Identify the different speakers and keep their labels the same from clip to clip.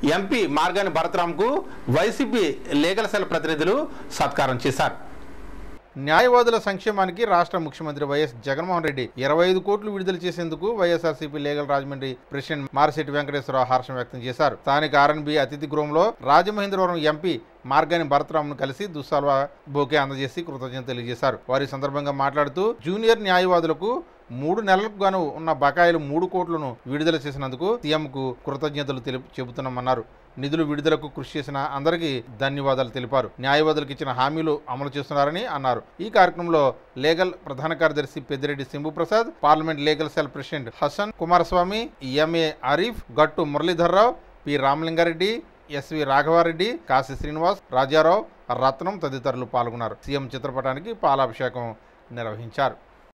Speaker 1: MP Margani భరతరాంకు YCP legal cell ప్రతినిధులు సత్కారం చేశారు న్యాయవాదుల సంక్షేమానికి రాష్ట్ర ముఖ్యమంత్రి వైఎస్ జగన్మోహన్ రెడ్డి ఇరవై ఐదు కోట్లు విడుదల చేసేందుకు YSRCP legal Rajahmundry president Marisetti Venkateswararao హర్షం వ్యక్తం చేశారు స్థానిక ఆర్ఎన్బి అతిథి గృహంలో రాజమహేంద్రవరం ఎంపీ మార్గాని భరతరామ్ను కలిసి దుస్సాల్వా బోకే అందజేసి కృతజ్ఞత తెలియజేశారు వారి సందర్భంగా మాట్లాడుతూ జూనియర్ న్యాయవాదులకు మూడు నెలలకు గాను ఉన్న బకాయిలు మూడు కోట్లను విడుదల చేసినందుకు సీఎంకు కృతజ్ఞతలు తెలుపు చెబుతున్నామన్నారు నిధులు విడుదలకు కృషి చేసిన అందరికీ ధన్యవాదాలు తెలిపారు న్యాయవాదులకు ఇచ్చిన హామీలు అమలు చేస్తున్నారని అన్నారు ఈ కార్యక్రమంలో లీగల్ ప్రధాన కార్యదర్శి Peddireddy Shambhu Prasad parliament legal cell president Hasan Kumaraswamy MA Arif Gattu Muralidhar Rao P Ramalinga Reddy SV Raghava Reddy Kashi Srinivas Raja Rao Ratnam తదితరులు పాల్గొన్నారు సీఎం చిత్రపటానికి పాలాభిషేకం నిర్వహించారు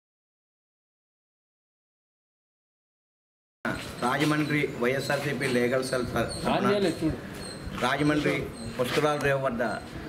Speaker 2: రాజమండ్రి వైఎస్ఆర్సీపీ లీగల్ సెల్ తరఫున రాజమండ్రి పుష్కరాల రేవు వద్ద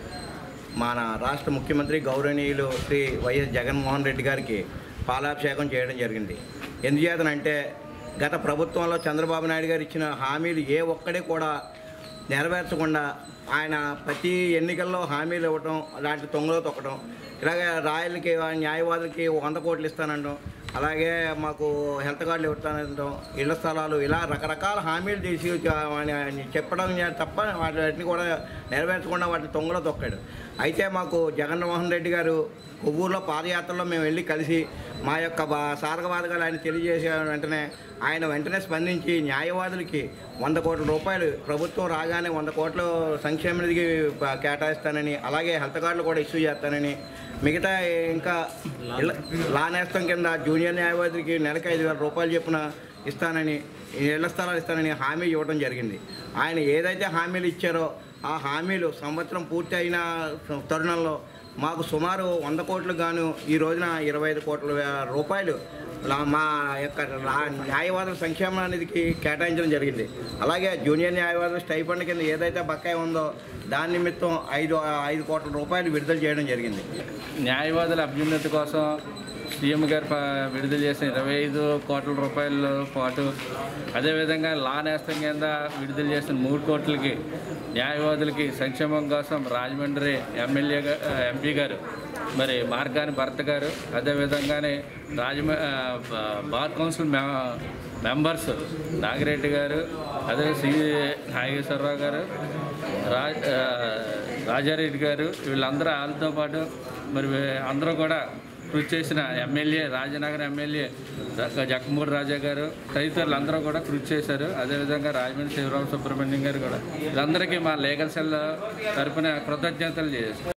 Speaker 2: మన రాష్ట్ర ముఖ్యమంత్రి గౌరవనీయులు శ్రీ వైఎస్ జగన్మోహన్ రెడ్డి గారికి పాలాభిషేకం చేయడం జరిగింది ఎందుచేతనంటే గత ప్రభుత్వంలో చంద్రబాబు నాయుడు గారు ఇచ్చిన హామీలు ఏ ఒక్కడే కూడా నెరవేర్చకుండా ఆయన ప్రతి ఎన్నికల్లో హామీలు ఇవ్వటం అలాంటి తొంగలో తొక్కడం ఇలాగే రాయలకి న్యాయవాదులకి వంద కోట్లు ఇస్తానంటాం అలాగే మాకు హెల్త్ కార్డులు ఇవ్వటానంటాం ఇళ్ల స్థలాలు ఇలా రకరకాల హామీలు చేసి ఆయన చెప్పడం తప్ప వాటిని కూడా నెరవేర్చకుండా వాటిని తొంగలో తొక్కాడు అయితే మాకు జగన్మోహన్ రెడ్డి గారు కొవ్వూరులో పాదయాత్రలో మేము వెళ్ళి కలిసి మా యొక్క బా సాధకబాధకాలు ఆయన తెలియజేసే వెంటనే ఆయన వెంటనే స్పందించి న్యాయవాదులకి వంద కోట్ల రూపాయలు ప్రభుత్వం రాగానే వంద కోట్ల సంక్షేమ నిధికి ప- కేటాయిస్తానని అలాగే హెల్త్ కార్డులు కూడా ఇష్యూ చేస్తానని మిగతా ఇంకా ఇళ్ళ- లా నేస్తం కింద జూనియర్ న్యాయవాదికి నెలకు ఐదు వేల రూపాయలు చొప్పున ఇస్తానని ఇళ్ల స్థలాలు ఇస్తానని హామీ ఇవ్వడం జరిగింది ఆయన ఏదైతే హామీలు ఇచ్చారో ఆ హామీలు సంవత్సరం పూర్తి అయిన తరుణంలో మాకు సుమారు వంద కోట్లు గాను ఈ రోజున ఇరవై ఐదు కోట్ల వే- రూపాయలు లా- మా యొక్క లా- న్యాయవాదుల సంక్షేమ నిధికి కేటాయించడం జరిగింది అలాగే జూనియర్ న్యాయవాదుల స్టైఫండ్ కింద ఏదైతే బకాయి ఉందో దాని నిమిత్తం ఐదు ఐదు కోట్ల రూపాయలు విడుదల చేయడం జరిగింది
Speaker 3: న్యాయవాదుల అభ్యున్నతి కోసం సీఎం గారు ప- విడుదల చేసిన ఇరవై ఐదు కోట్ల రూపాయల పాటు అదేవిధంగా లా నేస్తం కింద విడుదల చేసిన మూడు కోట్లకి న్యాయవాదులకి సంక్షేమం కోసం రాజమండ్రి ఎమ్మెల్యే గా- ఎంపీ గారు మరి మార్గాని భరత్ గారు అదేవిధంగానే రాజమ ఆ, బ- బార్ కౌన్సిల్ మె మెంబర్స్ నాగిరెడ్డి గారు అదే సి నాగేశ్వరరావు గారు రా ఆ, రాజారెడ్డి గారు వీళ్ళందరూ వాళ్ళతో పాటు మరి వీ- అందరూ కూడా కృషి చేసిన ఎమ్మెల్యే రాజనగర్ ఎమ్మెల్యే ద- జక్కమూడి రాజా గారు తదితరులు అందరూ కూడా కృషి చేశారు అదేవిధంగా రాజమండ్రి శివరామ సుబ్రహ్మణ్యం గారు కూడా వీళ్ళందరికీ మా లీగల్ సెల్ తరపున కృతజ్ఞతలు చేస్తారు